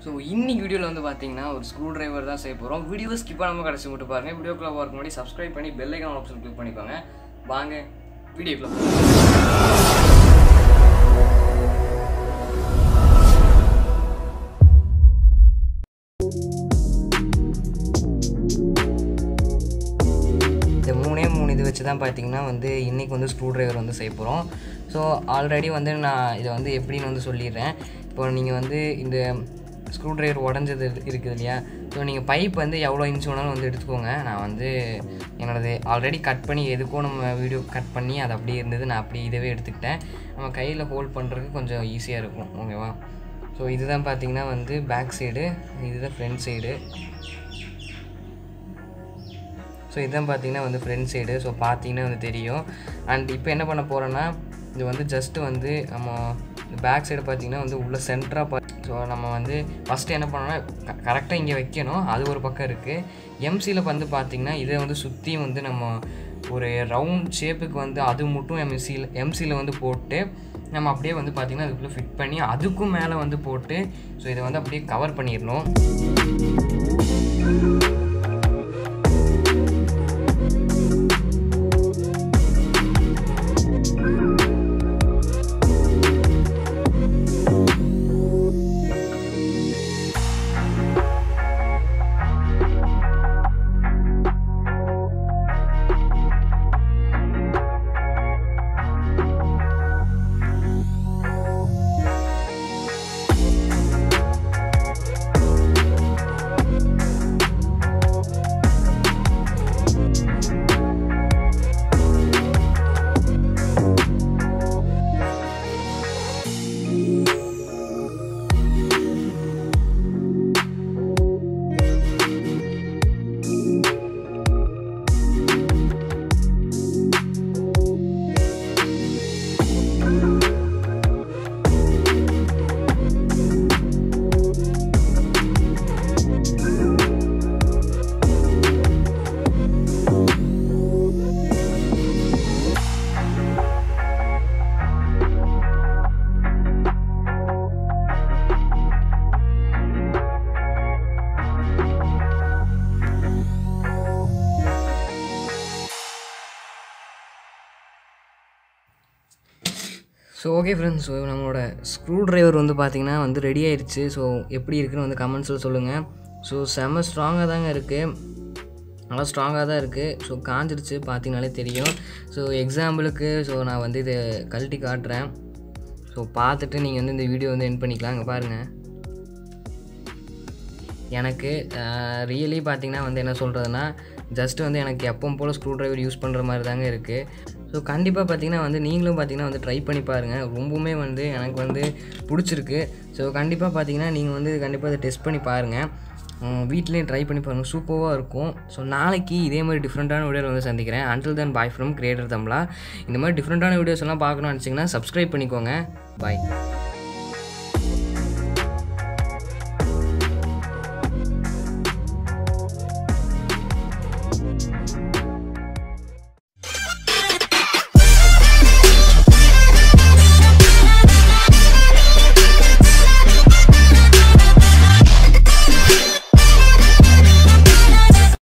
so இன்னைக்கு வீடியோவில் வந்து பார்த்தீங்கன்னா ஒரு ஸ்க்ரூ டிரைவர் தான் செய்ய போகிறோம் வீடியோ ஸ்கிப் பண்ணாமல் கடைசி மட்டும் பாருங்கள் வீடியோக்குள்ள போகிறதுக்கு முன்னாடி சப்ஸ்கிரைப் பண்ணி பெல் ஐக்கான் ஆப்ஷன் கிளிக் பண்ணிக்கோங்க வாங்க வீடியோக்குள்ள போகலாம் இந்த மூணே மூணு இது வச்சு தான் பார்த்தீங்கன்னா வந்து இன்றைக்கி வந்து ஸ்க்ரூ டிரைவர் வந்து செய்ய போகிறோம் ஸோ ஆல்ரெடி வந்து நான் இதை வந்து எப்படின்னு வந்து சொல்லிடுறேன் இப்போ நீங்கள் வந்து இந்த ஸ்க்ரூ டிரைவர் உடஞ்சது இருக்குது இல்லையா ஸோ நீங்கள் பைப் வந்து எவ்வளோ இன்ச் வேணாலும் வந்து எடுத்துக்கோங்க நான் வந்து என்னோடது ஆல்ரெடி கட் பண்ணி எதுக்கும் நம்ம வீடியோ கட் பண்ணி அது அப்படியே இருந்தது நான் அப்படி இதவே எடுத்துக்கிட்டேன் நம்ம கையில் ஹோல்ட் பண்ணுறதுக்கு கொஞ்சம் ஈஸியாக இருக்கும் ஓகேவா ஸோ இதுதான் பார்த்தீங்கன்னா வந்து பேக் சைடு இதுதான் ஃப்ரண்ட் சைடு ஸோ இதுதான் பார்த்தீங்கன்னா வந்து ஃப்ரண்ட் சைடு ஸோ பார்த்தீங்கன்னா வந்து தெரியும் அண்ட் இப்போ என்ன பண்ண போகிறோன்னா இது வந்து ஜஸ்ட்டு வந்து நம்ம பேக் சைடு பார்த்தீங்கன்னா வந்து உள்ள சென்டராக பா ஸோ நம்ம வந்து ஃபஸ்ட்டு என்ன பண்ணோம்னா கரெக்டாக இங்கே வைக்கணும் அது ஒரு பக்கம் இருக்குது எம்சியில் வந்து பார்த்திங்கன்னா இதை வந்து சுற்றியும் வந்து நம்ம ஒரு ரவுண்ட் ஷேப்புக்கு வந்து அது மட்டும் எம்சியில் எம்சியில் வந்து போட்டு நம்ம அப்படியே வந்து பார்த்திங்கன்னா அதுக்குள்ளே ஃபிட் பண்ணி அதுக்கும் மேலே வந்து போட்டு ஸோ இதை வந்து அப்படியே கவர் பண்ணிடணும் ஸோ ஓகே ஃப்ரெண்ட்ஸ் ஸோ நம்மளோட ஸ்க்ரூ டிரைவர் வந்து பார்த்திங்கன்னா வந்து ரெடி ஆயிடுச்சு ஸோ எப்படி இருக்குன்னு வந்து கமெண்ட்ஸில் சொல்லுங்கள் ஸோ செம்ம ஸ்ட்ராங்காக தாங்க இருக்குது நல்லா ஸ்ட்ராங்காக தான் இருக்குது ஸோ காஞ்சிடுச்சு பார்த்தீங்கனாலே தெரியும் ஸோ எக்ஸாம்பிளுக்கு ஸோ நான் வந்து இதை கழட்டி காட்டுறேன் ஸோ பார்த்துட்டு நீங்கள் வந்து இந்த வீடியோ வந்து என் பண்ணிக்கலாம் இங்கே பாருங்கள் எனக்கு ரியலி பார்த்தீங்கன்னா வந்து என்ன சொல்கிறதுனா ஜஸ்ட் வந்து எனக்கு எப்பவும் போல் ஸ்க்ரூ டிரைவர் யூஸ் பண்ணுற மாதிரி தாங்க இருக்குது ஸோ கண்டிப்பாக பார்த்தீங்கன்னா வந்து நீங்களும் பார்த்தீங்கன்னா வந்து ட்ரை பண்ணி பாருங்கள் ரொம்பவுமே வந்து எனக்கு வந்து பிடிச்சிருக்கு ஸோ கண்டிப்பாக பார்த்தீங்கன்னா நீங்கள் வந்து கண்டிப்பாக அதை டெஸ்ட் பண்ணி பாருங்கள் வீட்லேயும் ட்ரை பண்ணி பாருங்கள் சூப்பராக இருக்கும் ஸோ நாளைக்கு இதே மாதிரி டிஃப்ரெண்ட்டான வீடியோவில் வந்து சந்திக்கிறேன் until then bye from creator தம்லா இந்த மாதிரி டிஃப்ரெண்ட்டான வீடியோஸ் எல்லாம் பார்க்கணும்னு நினச்சிங்கன்னா சப்ஸ்கிரைப் பண்ணிக்கோங்க பாய்